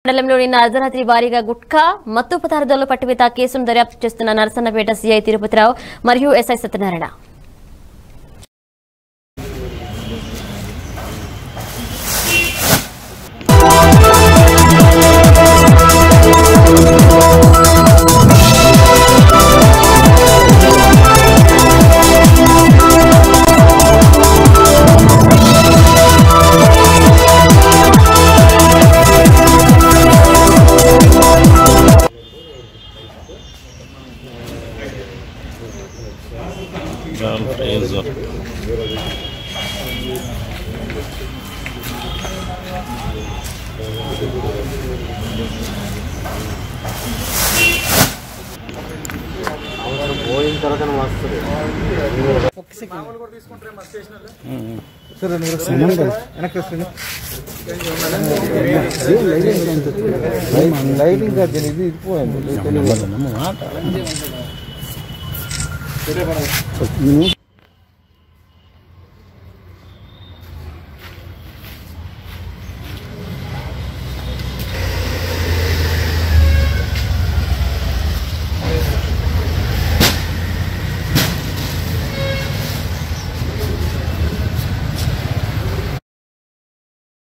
మండలంలో నిన్న అర్ధరాత్రి భారీగా గుట్కా మత్తు పదార్థాలు పట్టివేత కేసును దర్యాప్తు చేస్తున్న నరసన్నపేట సీఐ తిరుపతిరావు మరియు ఎస్ఐ సత్యనారాయణ Ground freezer. పోయిన తర్వాత వస్తుంది లైటింగ్ ఇది ఇది పోయింది